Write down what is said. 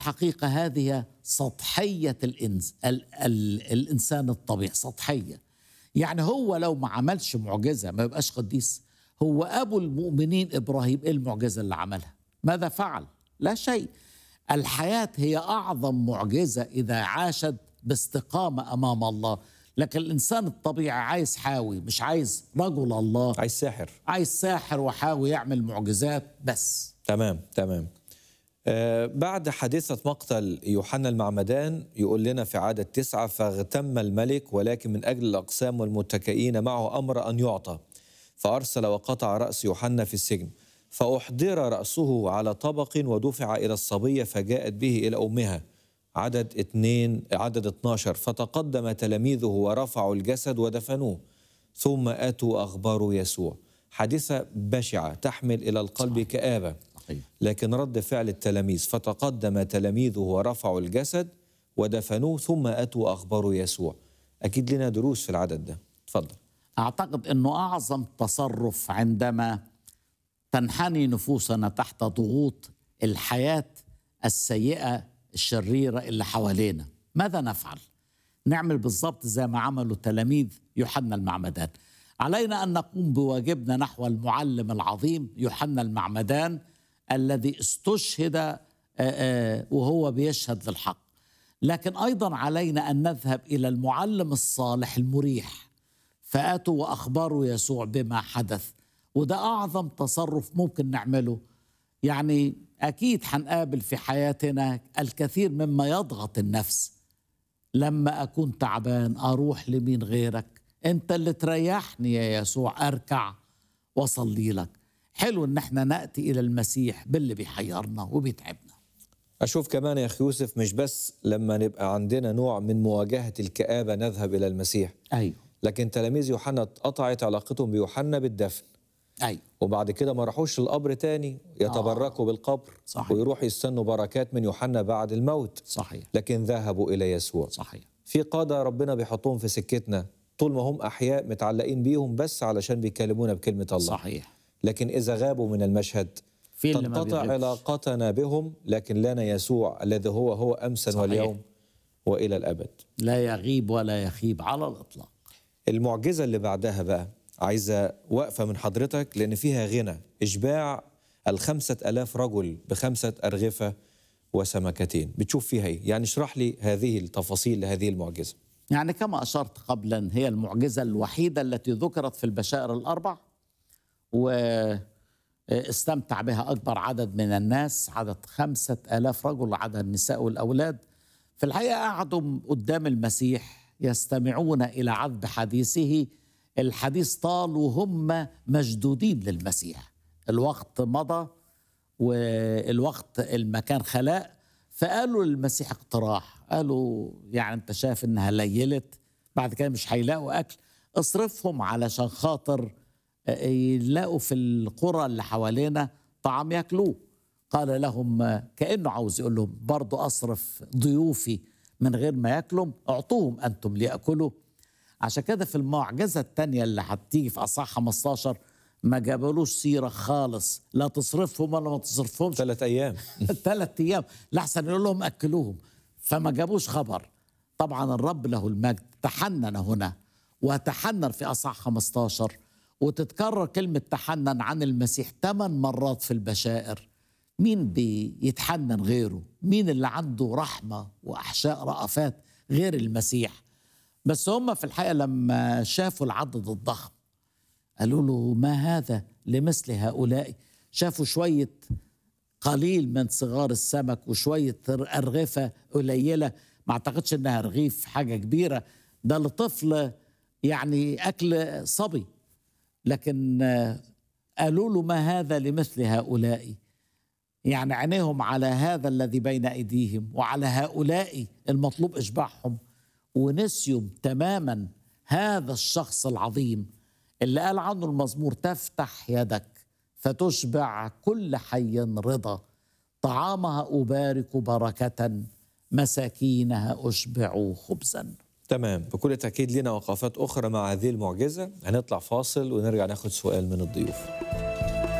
حقيقة هذه سطحية الإنس... ال... ال... الإنسان الطبيعي سطحية يعني هو لو ما عملش معجزة ما يبقاش قديس هو أبو المؤمنين إبراهيم إيه المعجزة اللي عملها ماذا فعل لا شيء الحياة هي أعظم معجزة إذا عاشت باستقامة أمام الله لكن الإنسان الطبيعي عايز حاوي مش عايز رجل الله عايز ساحر عايز ساحر وحاوي يعمل معجزات بس تمام تمام آه بعد حادثة مقتل يوحنا المعمدان يقول لنا في عدد تسعة فاغتم الملك ولكن من أجل الأقسام والمتكئين معه أمر أن يعطى فأرسل وقطع رأس يوحنا في السجن فأحضر رأسه على طبق ودفع إلى الصبية فجاءت به إلى أمها عدد اثنين عدد 12 فتقدم تلاميذه ورفعوا الجسد ودفنوه ثم أتوا أخبار يسوع حادثة بشعة تحمل إلى القلب صحيح. كآبة صحيح. لكن رد فعل التلاميذ فتقدم تلاميذه ورفعوا الجسد ودفنوه ثم أتوا أخبار يسوع أكيد لنا دروس في العدد ده اتفضل أعتقد أنه أعظم تصرف عندما تنحني نفوسنا تحت ضغوط الحياة السيئة الشريرة اللي حوالينا ماذا نفعل؟ نعمل بالضبط زي ما عملوا تلاميذ يوحنا المعمدان علينا أن نقوم بواجبنا نحو المعلم العظيم يوحنا المعمدان الذي استشهد آه، آه، وهو بيشهد للحق لكن أيضا علينا أن نذهب إلى المعلم الصالح المريح فاتوا واخبروا يسوع بما حدث وده اعظم تصرف ممكن نعمله يعني اكيد حنقابل في حياتنا الكثير مما يضغط النفس لما اكون تعبان اروح لمين غيرك انت اللي تريحني يا يسوع اركع واصلي لك حلو ان احنا ناتي الى المسيح باللي بيحيرنا وبيتعبنا أشوف كمان يا أخي يوسف مش بس لما نبقى عندنا نوع من مواجهة الكآبة نذهب إلى المسيح ايوه لكن تلاميذ يوحنا اتقطعت علاقتهم بيوحنا بالدفن ايوه وبعد كده ما راحوش القبر تاني يتبركوا بالقبر صحيح. ويروحوا يستنوا بركات من يوحنا بعد الموت صحيح لكن ذهبوا إلى يسوع صحيح في قادة ربنا بيحطهم في سكتنا طول ما هم أحياء متعلقين بيهم بس علشان بيكلمونا بكلمة الله صحيح لكن إذا غابوا من المشهد في اللي ما تنقطع بيغيبش. علاقتنا بهم لكن لنا يسوع الذي هو هو أمسا صحيح. واليوم وإلى الأبد لا يغيب ولا يخيب على الاطلاق المعجزة اللي بعدها بقى عايزة وقفة من حضرتك لأن فيها غنى إشباع الخمسة ألاف رجل بخمسة أرغفة وسمكتين بتشوف فيها إيه؟ يعني اشرح لي هذه التفاصيل لهذه المعجزة يعني كما أشرت قبلا هي المعجزة الوحيدة التي ذكرت في البشائر الأربع واستمتع بها أكبر عدد من الناس عدد خمسة آلاف رجل عدد النساء والأولاد في الحقيقة قعدوا قدام المسيح يستمعون إلى عذب حديثه الحديث طال وهم مشدودين للمسيح الوقت مضى والوقت المكان خلاء فقالوا للمسيح اقتراح قالوا يعني انت شايف انها ليلت بعد كده مش هيلاقوا اكل اصرفهم علشان خاطر يلاقوا في القرى اللي حوالينا طعام ياكلوه قال لهم كانه عاوز يقول لهم برضه اصرف ضيوفي من غير ما ياكلوا اعطوهم انتم لياكلوا عشان كده في المعجزه الثانيه اللي هتيجي في اصحاح 15 ما جابلوش سيره خالص لا تصرفهم ولا ما تصرفهمش ثلاث أيام ثلاث ايام لحسن يقول لهم اكلوهم فما جابوش خبر طبعا الرب له المجد تحنن هنا وتحنن في اصحاح 15 وتتكرر كلمه تحنن عن المسيح ثمان مرات في البشائر مين بيتحنن غيره مين اللي عنده رحمه واحشاء رأفات غير المسيح بس هم في الحقيقه لما شافوا العدد الضخم قالوا له ما هذا لمثل هؤلاء شافوا شويه قليل من صغار السمك وشويه ارغفه قليله ما اعتقدش انها رغيف حاجه كبيره ده لطفل يعني اكل صبي لكن آه، قالوا له ما هذا لمثل هؤلاء يعني عينيهم على هذا الذي بين ايديهم وعلى هؤلاء المطلوب اشباعهم ونسيوا تماما هذا الشخص العظيم اللي قال عنه المزمور تفتح يدك فتشبع كل حي رضا طعامها أبارك بركة مساكينها أشبع خبزا تمام بكل تأكيد لنا وقفات أخرى مع هذه المعجزة هنطلع فاصل ونرجع ناخد سؤال من الضيوف